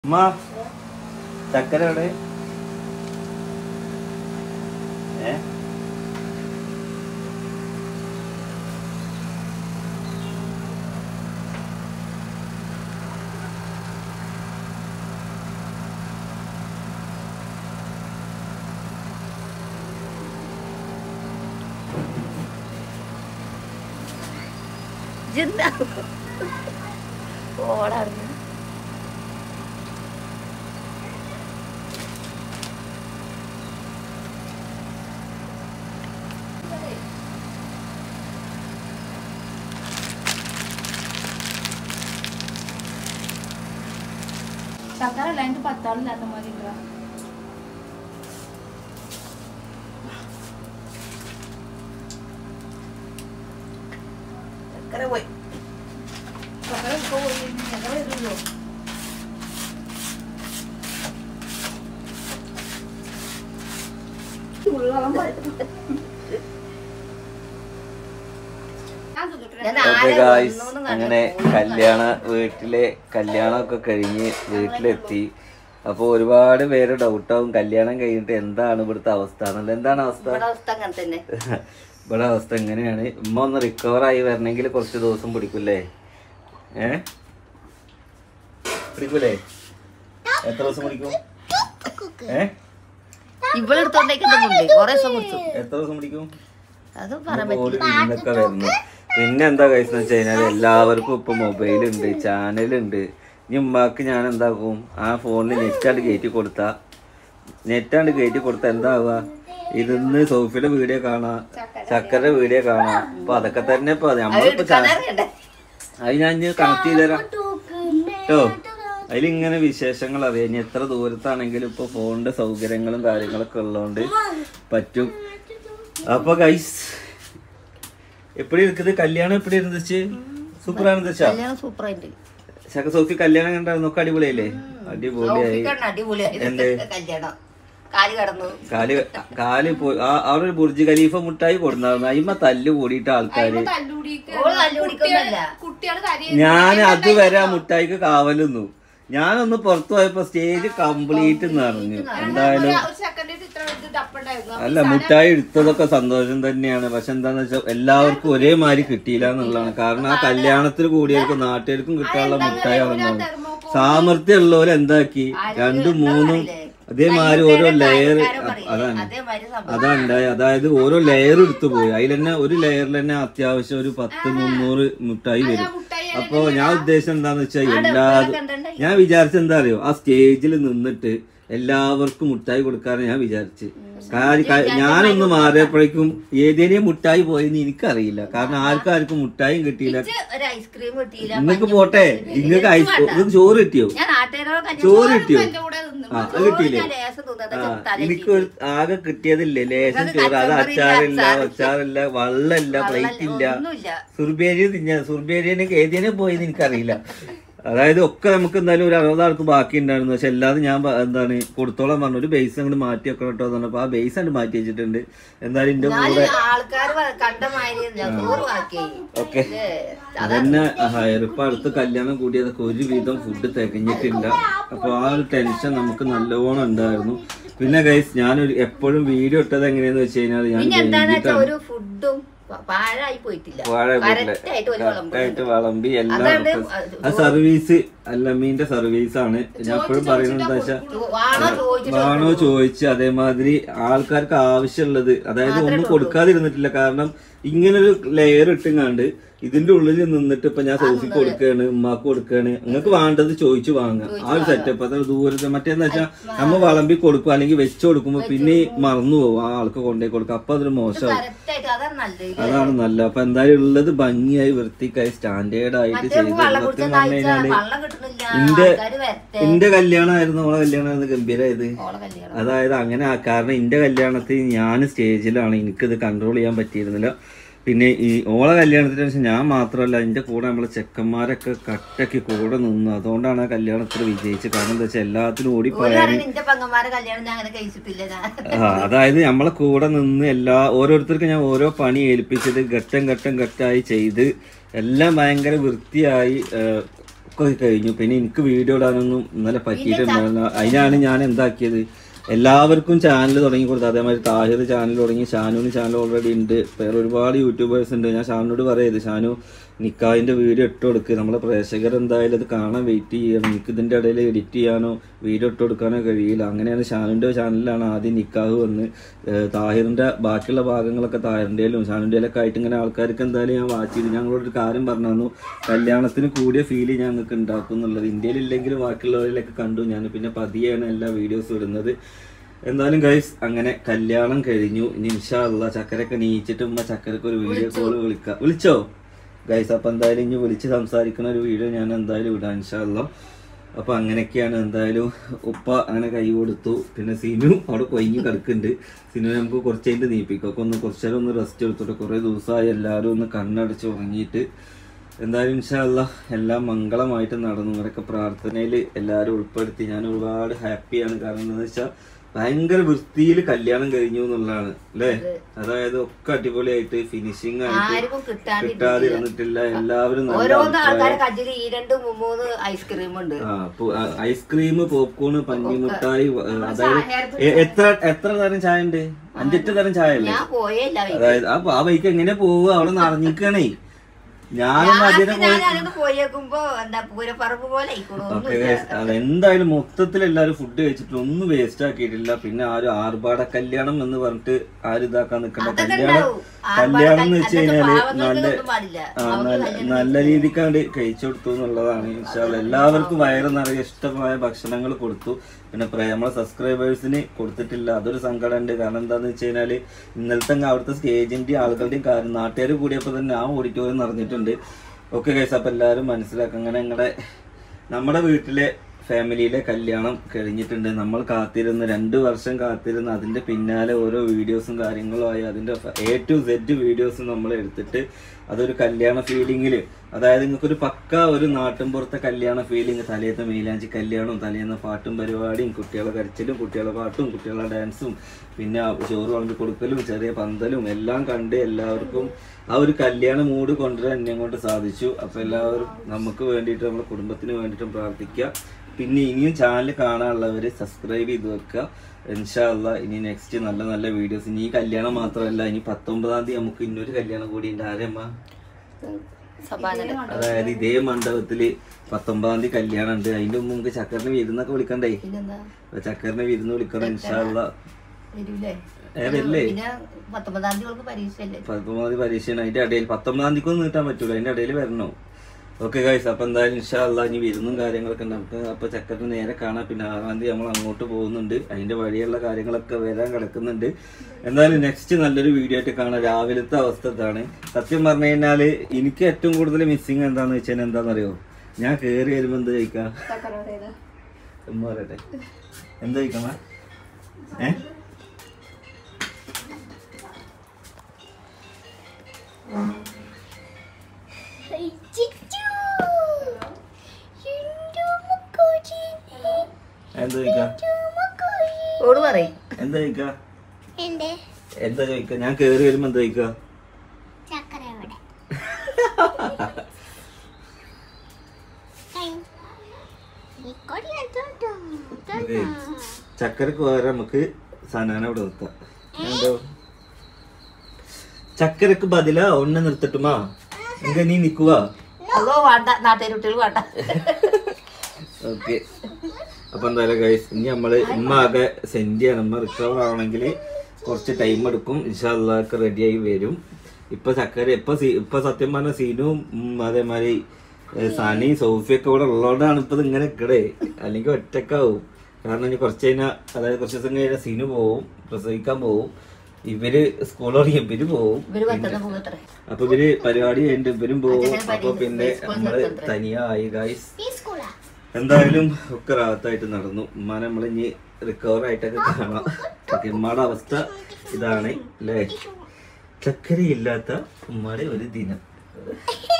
അമ്മ ചക്കര എവിടെ ഏ ഇജ്ജെന്താ ഓടായിരുന്നു ചക്കരല്ല എനിക്ക് പത്താളില്ലാത്ത മതി ഇത്ര. ചക്കര പോയി ചക്കര ഇപ്പൊ പോയി ഞങ്ങൾ വരുള്ളൂ ഞാൻ ഓക്കെ ആരെ ഗായ്സ് വന്നൂന്നും അങ്ങനെ കണ്ടില്ല. കല്യാണ വീട്ടിലെ കല്യാണമൊക്കെ കഴിഞ്ഞ് വീട്ടിലെത്തി അപ്പൊ ഒരുപാട് പേര് ഡൗട്ടാവും കല്യാണം കഴിഞ്ഞിട്ട് എന്താണ് ഇവിടുത്തെ അവസ്ഥ എന്നല്ല എന്താണ് അവസ്ഥ ഇവിടെ അവസ്ഥ അങ്ങനെ തന്നെ ഇവിടെ അവസ്ഥ എങ്ങനെയാണ് ഉമ്മ ഒന്ന് റിക്കവർ ആയി വരണമെങ്കിൽ കുറച്ച് ദിവസം പിടിക്കൂലേ ഏ പിടിക്കൂലേ എത്ര ദിവസം പിടിക്കും ഏ ഇവളെടുത്തോണ്ടേക്കുന്നുണ്ട് കൊറേ ദിവസം കുറിച്ചു എത്ര ദിവസം പിടിക്കും അത് പറയാൻ ഓടി വിരുന്നൊക്കെ വരുന്നു പിന്നെ എന്താ കഴിച്ചെന്ന് വെച്ച് കഴിഞ്ഞാൽ എല്ലാവർക്കും ഇപ്പൊ മൊബൈലുണ്ട് ചാനലുണ്ട് ഇനി ഉമ്മാക്ക് ഞാൻ എന്താക്കും ആ ഫോണിൽ നെറ്റാണ്ട് കയറ്റി കൊടുത്താ നെറ്റാണ്ട് കയറ്റി കൊടുത്താ എന്താവുക ഇരുന്ന് സോഫിയുടെ വീഡിയോ കാണാം ചക്കരയുടെ വീഡിയോ കാണാം അപ്പൊ അതൊക്കെ തന്നെ ഇപ്പൊ നമ്മളിപ്പോ ചാ- പറ്റില്ല അത് ഞാൻ കണക്ട് ചെയ്തുതരാം കേട്ടോ അതിലിങ്ങനെ വിശേഷങ്ങൾ അറിയാം ഇനി എത്ര ദൂരത്താണെങ്കിലും ഇപ്പൊ ഫോണിന്റെ സൗകര്യങ്ങളും കാര്യങ്ങളൊക്കെ ഉള്ളതുകൊണ്ട് പറ്റും അപ്പൊ ഗൈസ് എപ്പടി இருக்குது കല്യാണം എപ്പടി ഇരുந்துச்சு സൂപ്പറാണ് ഇരുந்துச்சா കല്യാണം സൂപ്പറായിട്ട് ശക സോഫി കല്യാണം കണ്ടായിരുന്നു ഒക്കെ അടിപൊളിയല്ലേ അടിപൊളിയായി നോക്കിക്കണ്ട അടിപൊളിയായിരുന്നു കല്യാണം കാല് കടന്നു കാല് കാല് പോയി ആ അവിടെ ഒരു ബുർജ് ഖലീഫ മുട്ടായി കൊടുന്നായിരുന്നു അയിമ തല്ല് കൂടിയിട്ട് ആൾക്കാര് തല്ലുകൂടിക്ക് ഓള് തല്ലു പിടിക്കൊന്നുമല്ല കുട്ടികള് കരയും ഞാൻ അതുവരെ ആ മുട്ടായിക്ക് കാവലുന്നു ഞാനൊന്ന് പുറത്തു പോയപ്പോ സ്റ്റേജ് കംപ്ലീറ്റ് നിറഞ്ഞു എന്തായാലും ഒരു സെക്കൻഡ് ഇത്ര ഇത് ഡപ്പുണ്ടായിരുന്നു അല്ല മുട്ടായി എടുത്തതൊക്കെ സന്തോഷം തന്നെയാണ് പക്ഷെ എന്താന്ന് വെച്ചാൽ എല്ലാവർക്കും ഒരേമാതിരി കിട്ടിയില്ല എന്നുള്ളതാണ് കാരണം ആ കല്യാണത്തിൽ കൂടിയവർക്കും നാട്ടുകാർക്കും കിട്ടാനുള്ള മുട്ടായി അളന്നാണ് സാമർത്ഥ്യം ഉള്ളവർ എന്താക്കി രണ്ടും മൂന്നും അതേമാതിരി ഓരോ ലെയർ അതാണ് അതേമാതിരി സംഭവം അതാണ്ടായി അതായത് ഓരോ ലെയർ എടുത്തു പോയി അതിൽ തന്നെ ഒരു ലെയറിൽ തന്നെ അത്യാവശ്യം ഒരു പത്ത് മുന്നൂറ് മുട്ടായി വരും അപ്പൊ ഞാൻ ഉദ്ദേശം എന്താന്ന് വെച്ചാൽ എല്ലാതും കണ്ടണ്ട ഞാൻ വിചാരിച്ച എന്താ അറിയോ ആ സ്റ്റേജിൽ നിന്നിട്ട് എല്ലാവർക്കും മുട്ടായി കൊടുക്കാന്ന് ഞാൻ വിചാരിച്ച് കാര്യം ക- ഞാനൊന്ന് മാറിയപ്പോഴേക്കും ഏതേനെയും മുട്ടായി പോയെന്ന് എനിക്കറിയില്ല കാരണം ആർക്കും ആർക്കും മുട്ടായും കിട്ടിയില്ല ഒരു ഐസ്ക്രീം കിട്ടിയില്ല നിങ്ങൾക്ക് പോട്ടെ നിങ്ങൾക്ക് ഐസ് നിങ്ങൾക്ക് ചോറ് കിട്ടിയോ ഞാൻ നാട്ടുകാരോട് ചോറ് കിട്ടിയോ കൂടെ നിന്ന് ആ അത് കിട്ടിയില്ലേ ലേസം ആ തിന്നത് എനിക്ക് ഒരു ആകെ കിട്ടിയതില്ലേ ലേശം ചോറ് അത് അച്ചാറില്ല അച്ചാറില്ല വള്ളമില്ല പ്ലേറ്റ് ഇല്ല ഒന്നുമില്ല സുർബേരി തിന്നാ സുർബേരിയനൊക്കെ ഏതിനെ പോയെന്ന് എനിക്കറിയില്ല അതായത് ഒക്കെ നമുക്ക് എന്തായാലും ഒരു അറുപത് ആൾക്ക് ബാക്കി ഉണ്ടായിരുന്നു പക്ഷെ എല്ലാതും ഞാൻ പ- എന്താണ് കൊടുത്തോളം പറഞ്ഞു ഒരു ബേസ് അങ്ങോട്ട് മാറ്റി വെക്കണം കേട്ടോ എന്ന് പറഞ്ഞപ്പോ ആ ബേസ് അങ്ങോട്ട് മാറ്റി വെച്ചിട്ടുണ്ട് എന്തായാലും എന്റെ കൂടെ ആൾക്കാർ കണ്ട മാതിരി ചോറ് ബാക്കിയായി ഓക്കെ അതന്നെ ഇപ്പൊ അടുത്ത് കല്യാണം കൂടിയതൊക്കെ ഒരുവിധം ഫുഡ് തികഞ്ഞിട്ടില്ല അപ്പൊ ആ ഒരു ടെൻഷൻ നമുക്ക് നല്ലോണം ഉണ്ടായിരുന്നു പിന്നെ ഗൈസ് ഞാനൊരു എപ്പോഴും വീഡിയോ ഇട്ടത് എങ്ങനെയാന്ന് വെച്ച് കഴിഞ്ഞാൽ ഞാൻ പിന്നെ എന്താന്ന് വെച്ചാൽ വൈകിട്ടാണ് ഒരു ഫുഡും പ- പാഴായി പോയിട്ടില്ല വാഴ Correct ആയിട്ട് ഒരു വിളമ്പ് കറക്റ്റായിട്ട് വിളമ്പി എല്ലാം അതാണ്ട് ആ സർവീസ് അല്ലമ്മീന്റെ സർവീസ് ആണ് ഞാൻ എപ്പോഴും പറയുന്നത് എന്താ വെച്ചാൽ വാണോ ചോദിച്ചിട്ട് വേണോ ചോദിച്ച് അതേമാതിരി ആൾക്കാർക്ക് ആവശ്യമുള്ളത് അതായത് ഒന്നും കൊടുക്കാതിരുന്നിട്ടില്ല കാരണം ഇങ്ങനൊരു ലെയർ ഇട്ടുങ്ങാണ്ട് ഇതിന്റെ ഉള്ളിൽ നിന്നിട്ട് ഇപ്പൊ ഞാൻ സോഫിക്ക് കൊടുക്കുകയാണ് ഉമ്മാക്ക് കൊടുക്കുകയാണ് നിങ്ങൾക്ക് വേണ്ടത് ചോദിച്ചു വാങ്ങുക ആ ഒരു സെറ്റപ്പ് അത്ര ദൂരത്തെ മറ്റേന്ന് വെച്ചാൽ നമ്മ വളമ്പി കൊടുക്കും അല്ലെങ്കിൽ വെച്ച് കൊടുക്കുമ്പോ പിന്നെ മറന്നു പോകും ആ ആൾക്ക് കൊണ്ടുപോയി കൊടുക്കും അപ്പൊ അതൊരു മോശമാവും കറക്റ്റ് ആയിട്ട് അതാണ് നല്ലത് അതാണ് നല്ലത് അപ്പൊ എന്തായാലും ഉള്ളത് ഭംഗിയായി വൃത്തിക്കായി സ്റ്റാൻഡേർഡ് ആയിട്ട് ചെയ്ത് വെള്ളം സത്യം കുടിച്ചാൽ പറഞ്ഞു കഴിഞ്ഞാല് വെള്ളം കിട്ടുന്നില്ല ഇന്റെ ആൾക്കാര് വരട്ടെ എന്റെ കല്യാണമായിരുന്നു ഓളെ കല്യാണമായിരുന്നു ഗംഭീരായത് ഓളെ കല്യാണം അതായത് അങ്ങനെ ആ- കാരണം എന്റെ കല്യാണത്തിൽ ഞാൻ സ്റ്റേജിലാണ് എനിക്കിത് കൺട്രോൾ ചെയ്യാൻ പറ്റിയിരുന്നില്ല പിന്നെ ഈ ഓളെ കല്യാണത്തിന് ശേഷം ഞാൻ മാത്രമല്ല എൻ്റെ കൂടെ നമ്മളെ ചെക്കന്മാരൊക്കെ കട്ടയ്ക്ക് കൂടെ നിന്നു അതുകൊണ്ടാണ് ആ കല്യാണത്തിൽ വിജയിച്ചത് കാരണം എന്താ വെച്ചാൽ എല്ലാത്തിനും ഓടിപ്പോയാൽ നിന്റെ പെങ്ങന്മാരെ കല്യാണം ഞാൻ അങ്ങനെ കഴിച്ചിട്ടില്ല ഞാൻ ആ, അതായത് നമ്മളെ കൂടെ നിന്ന് എല്ലാ ഓരോരുത്തർക്കും ഞാൻ ഓരോ പണി ഏൽപ്പിച്ചത് ഘട്ടം ഘട്ടം ഘട്ടമായി ചെയ്ത് എല്ലാം ഭയങ്കര വൃത്തിയായി ഒക്കെ കഴിഞ്ഞു പിന്നെ എനിക്ക് വീഡിയോ ഇടാനൊന്നും ഇന്നലെ പറ്റിയിട്ടുണ്ടായിരുന്നില്ല അതിനാണ് ഞാൻ എന്താക്കിയത് എല്ലാവർക്കും ചാനൽ തുടങ്ങി കൊടുത്തു അതേമാതിരി താഹിർ ചാനൽ തുടങ്ങി ഷാനുവിന് ചാനൽ ഓൾറെഡി ഉണ്ട് വേറെ ഒരുപാട് യൂട്യൂബേഴ്സ് ഉണ്ട് ഞാൻ ഷാനോട് പറയത് ഷാനു നിക്കാഹിന്റെ വീഡിയോ ഇട്ട് കൊടുക്കുക നമ്മളെ പ്രേക്ഷകർ എന്തായാലും അത് കാണാൻ വെയിറ്റ് ചെയ്യണം എനിക്ക് ഇതിന്റെ ഇടയിൽ എഡിറ്റ് ചെയ്യാനോ വീഡിയോ ഇട്ട് കൊടുക്കാനോ കഴിയില്ല അങ്ങനെയാണ് ഷാനുവിന്റെ ചാനലിലാണ് ആദ്യം നിക്കാഹ് വന്ന് ഏഹ് താഹിറിന്റെ ബാക്കിയുള്ള ഭാഗങ്ങളൊക്കെ താഹിറിന്റെയിലും ഷാനുവിന്റെ ആയിട്ട് ഇങ്ങനെ ആൾക്കാർക്ക് എന്തായാലും ഞാൻ വാച്ച് ചെയ്തു ഞങ്ങളോട് ഒരു കാര്യം പറഞ്ഞു തന്നു കല്യാണത്തിന് കൂടിയ ഫീൽ ഞങ്ങൾക്ക് ഉണ്ടാക്കും എന്നുള്ളത് ഇന്ത്യയിൽ ഇല്ലെങ്കിലും ബാക്കിയുള്ളവരിലൊക്കെ കണ്ടു ഞാൻ പിന്നെ പതിയാണ് എല്ലാ വീഡിയോസും ഇടുന്നത് എന്തായാലും ഗൈസ് അങ്ങനെ കല്യാണം കഴിഞ്ഞു ഇനി ഇൻഷാല്ല ചക്കരൊക്കെ നീച്ചിട്ട് ഉമ്മ ചക്കരക്ക് ഒരു വീഡിയോ കോൾ വിളിക്കാം വിളിച്ചോ ഗൈസ് അപ്പൊ എന്തായാലും ഇനി വിളിച്ച് സംസാരിക്കുന്ന ഒരു വീഡിയോ ഞാൻ എന്തായാലും ഇടാം ഇൻഷാല്ല അപ്പൊ അങ്ങനെയൊക്കെയാണ് എന്തായാലും ഉപ്പ അങ്ങനെ കൈ കൊടുത്തു പിന്നെ സിനു അവിടെ കൊയ്ഞ്ഞ് കിടക്കുന്നുണ്ട് സിനു നമുക്ക് കുറച്ച് കഴിഞ്ഞിട്ട് നീപ്പിക്കും ഒക്കെ ഒന്ന് കുറച്ച് നേരം ഒന്ന് റെസ്റ്റ് എടുത്തോട്ടെ കുറെ ദിവസമായി എല്ലാവരും ഒന്ന് കണ്ണടച്ച് ഉറങ്ങിയിട്ട് എന്തായാലും ഇൻഷാല്ല എല്ലാം മംഗളമായിട്ട് നടന്നു ഇവരൊക്കെ പ്രാർത്ഥനയിൽ എല്ലാവരും ഉൾപ്പെടുത്തി ഞാൻ ഒരുപാട് ഹാപ്പിയാണ് കാരണം എന്താണെന്ന് വെച്ചാൽ ഭയങ്കര വൃത്തിയിൽ കല്യാണം കഴിഞ്ഞു എന്നുള്ളതാണ് അല്ലേ അതായത് ഒക്കെ അടിപൊളിയായിട്ട് ഫിനിഷിംഗ് ആയിട്ട് ആർക്കും കിട്ടാണ്ടിരുന്നില്ല. കിട്ടാതിരുന്നിട്ടില്ല എല്ലാവരും നല്ല ഓരോന്ന് ആൾക്കാരെ കജ്ജില് ഈ രണ്ട് മൂന്ന് ഐസ്ക്രീം ഉണ്ട് ആ ഐസ്ക്രീം പോപ്കോൺ പഞ്ഞിമുട്ടായി വ- അതായത് എ- എത്ര എത്ര തരം ചായ ഉണ്ട് അഞ്ചെട്ട് തരം ചായ അല്ലേ ഞാൻ പോയേല്ല അതായത് ആ ആ ബൈക്ക് എങ്ങനെ പോവുക അവിടെ നിറഞ്ഞിക്കണേ ഞാനൊന്നും അതിനെ പോയി ഞാൻ അങ്ങോട്ട് പോയേക്കുമ്പോ എന്താ പൂരപ്പറമ്പ് പോലെ ആയിക്കോളൂ ഓക്കെ അതെന്തായാലും മൊത്തത്തിൽ എല്ലാവരും ഫുഡ് കഴിച്ചിട്ട് ഒന്നും വേസ്റ്റ് ആക്കിയിട്ടില്ല പിന്നെ ആരും ആർഭാട കല്യാണം എന്ന് പറഞ്ഞിട്ട് ആരും ഇതാക്കാൻ നിൽക്കണ്ട കല്യാണം ഉണ്ടാവും. കല്യാണം എന്ന് വെച്ച് അതൊക്കെ കഴിഞ്ഞാല് പാവങ്ങൾക്ക് നല്ല ഇതൊന്നും പാടില്ല. ആ, നല്ല നല്ല രീതിക്കാണ്ട് കഴിച്ചു കൊടുത്തു എന്നുള്ളതാണ് ഇൻഷാല്ല എല്ലാവർക്കും വയറ് നിറയെ ഇഷ്ടമായ ഭക്ഷണങ്ങൾ കൊടുത്തു പിന്നെ പ്ര- നമ്മളെ സബ്സ്ക്രൈബേഴ്സിന് കൊടുത്തിട്ടില്ല അതൊരു സങ്കടം ഉണ്ട് കാരണം എന്താന്ന് വെച്ച് കഴിഞ്ഞാല് ഇന്നലത്തെ അങ്ങ് അവിടുത്തെ സ്റ്റേജിന്റെയും ആളുകളുടെയും കാര്യം നാട്ടുകാർ കൂടിയപ്പോൾ തന്നെ ആ ഓഡിറ്റോറിയം നിറഞ്ഞിട്ടുണ്ട് ഓക്കെ കൈസ് അപ്പൊ എല്ലാവരും മനസ്സിലാക്കുക അങ്ങനെ ഞങ്ങളുടെ നമ്മുടെ വീട്ടിലെ ഫാമിലിയിലെ കല്യാണം കഴിഞ്ഞിട്ടുണ്ട് നമ്മൾ കാത്തിരുന്ന് രണ്ട് വർഷം കാത്തിരുന്ന് അതിന്റെ പിന്നാലെ ഓരോ വീഡിയോസും കാര്യങ്ങളും ആയി അതിന്റെ എ ടു സെഡ് വീഡിയോസും നമ്മൾ എടുത്തിട്ട് അതൊരു കല്യാണ ഫീലിംഗിൽ അതായത് നിങ്ങൾക്കൊരു പക്ക ഒരു നാട്ടിൻപുറത്തെ കല്യാണ ഫീലിംഗ് തലേത്തെ മൈലാഞ്ചി കല്യാണവും തലേന്ന് പാട്ടും പരിപാടിയും കുട്ടികളെ കരച്ചിലും കുട്ടികളെ പാട്ടും കുട്ടികളെ ഡാൻസും പിന്നെ ആ ചോറ് വിളമ്പി കൊടുക്കലും ചെറിയ പന്തലും എല്ലാം കണ്ട് എല്ലാവർക്കും ആ ഒരു കല്യാണ മൂഡ് കൊണ്ടുവരാൻ എന്നെ കൊണ്ട് സാധിച്ചു അപ്പൊ എല്ലാവരും നമുക്ക് വേണ്ടിയിട്ട് നമ്മുടെ കുടുംബത്തിന് വേണ്ടിയിട്ടും പ്രാർത്ഥിക്കുക പിന്നെ ഇനിയും ചാനൽ കാണാനുള്ളവർ സബ്സ്ക്രൈബ് ചെയ്ത് വെക്കുക ഇൻഷാല്ല ഇനി നെക്സ്റ്റ് നല്ല നല്ല വീഡിയോസ് ഇനി ഈ കല്യാണം മാത്രമല്ല ഇനി പത്തൊമ്പതാം തീയതി നമുക്ക് ഇന്നൊരു കല്യാണം കൂടി ഉണ്ട് ആരമ്മ സഭാനയുടെ അതായത് ഇതേ മണ്ഡപത്തില് പത്തൊമ്പതാം തീയതി കല്യാണം ഉണ്ട് അതിന്റെ മുമ്പ് നമുക്ക് ചക്കറിന് വിരുന്നൊക്കെ വിളിക്കണ്ടേ പിന്നെന്താ അപ്പൊ ചക്കറിന് വിരുന്ന് വിളിക്കണം ഇൻഷാല്ല വരൂലേ ഏ വരില്ലേ പിന്നെ പത്തൊമ്പതാം തീയതി അവൾക്ക് പരീക്ഷയല്ലേ പത്തൊമ്പതാം തീയതി പരീക്ഷയാണ് അതിന്റെ ഇടയിൽ പത്തൊമ്പതാം തീയതിക്കൊന്നും നീട്ടാൻ പറ്റൂല അതിന്റെ ഇടയിൽ വരണോ ഓക്കെ ഗൈസ് അപ്പൊ എന്തായാലും ഇൻഷാല്ല ഇനി വിരുന്നും കാര്യങ്ങളൊക്കെ ഉണ്ട് നമുക്ക് അപ്പൊ ചക്കറിന് നേരെ കാണാം പിന്നെ ആറാം തീയതി നമ്മൾ അങ്ങോട്ട് പോകുന്നുണ്ട് അതിന്റെ വഴിയുള്ള കാര്യങ്ങളൊക്കെ വരാൻ കിടക്കുന്നുണ്ട് എന്തായാലും നെക്സ്റ്റ് നല്ലൊരു വീഡിയോ ആയിട്ട് കാണാം രാവിലത്തെ അവസ്ഥ ഇതാണ് സത്യം പറഞ്ഞു കഴിഞ്ഞാല് എനിക്ക് ഏറ്റവും കൂടുതൽ മിസ്സിങ് എന്താന്ന് വെച്ചാൽ എന്താണെന്നറിയോ ഞാൻ കേറി വരുമ്പോ എന്ത് കഴിക്കാം ഉമ്മ പറയട്ടെ എന്ത് കഴിക്കാം ഏ എന്ത് കഴിക്കാം ഓട് പറയും എന്താ കഴിക്കാ എന്താ ചോദിക്ക ഞാൻ കേറി വരുമ്പോ എന്താ ചോദിക്ക ചക്കരക്ക് പകരം നമുക്ക് സനാന ഇവിടെ നിർത്താം എന്തോ ചക്കരക്ക് ബദില ഒന്നെ നിർത്തട്ടുമാ എങ്ക നീ നിക്കുക അതോ വേണ്ട നാട്ടുകാർ കുട്ടികൾ വേണ്ട ഓക്കെ അപ്പൊ എന്തായാലും ഗൈസ് ഇനി നമ്മള് ഉമ്മ ആകെ സെന്റിയാണ് ഉമ്മ റിക്കവർ ആവണമെങ്കിൽ കുറച്ച് ടൈം എടുക്കും ഇൻഷാല്ലൊക്കെ റെഡിയായി വരും ഇപ്പൊ ചക്കര ഇപ്പൊ സീ- ഇപ്പൊ സത്യം പറഞ്ഞ സീനും ഉം, അതേമാതിരി ഏ, സനി സോഫിയൊക്കെ ഇവിടെ ഉള്ളതുകൊണ്ടാണ് ഇപ്പൊ ഇത് ഇങ്ങനെ ഇക്കടേ അല്ലെങ്കിൽ ഒറ്റക്കാവും കാരണം ഇനി കുറച്ച് കഴിഞ്ഞാൽ അതായത് കുറച്ച് ദിവസം കഴിഞ്ഞാൽ സീനു പോവും പ്രസവിക്കാൻ പോവും ഇവര് സ്കൂൾ തുടങ്ങി ഇവര് പോവും ഇവര് പറ്റുന്ന പോകുന്നത്രേ അപ്പൊ ഇവര് പരിപാടി കഴിഞ്ഞിട്ട് ഇവരും പോവും അപ്പൊ പിന്നെ നമ്മള് തനിയായി ഗൈസ് എന്തായാലും ഒക്കെ റാഹത്തായിട്ട് നടന്നു ഉമ്മാനെ നമ്മൾ ഇനി റിക്കവർ ആയിട്ടൊക്കെ കാണാം ഓക്കെ ഉമ്മയുടെ അവസ്ഥ ഇതാണ് അല്ലേ ചക്കരയില്ലാത്ത ഉമ്മയുടെ ഒരു ദിനം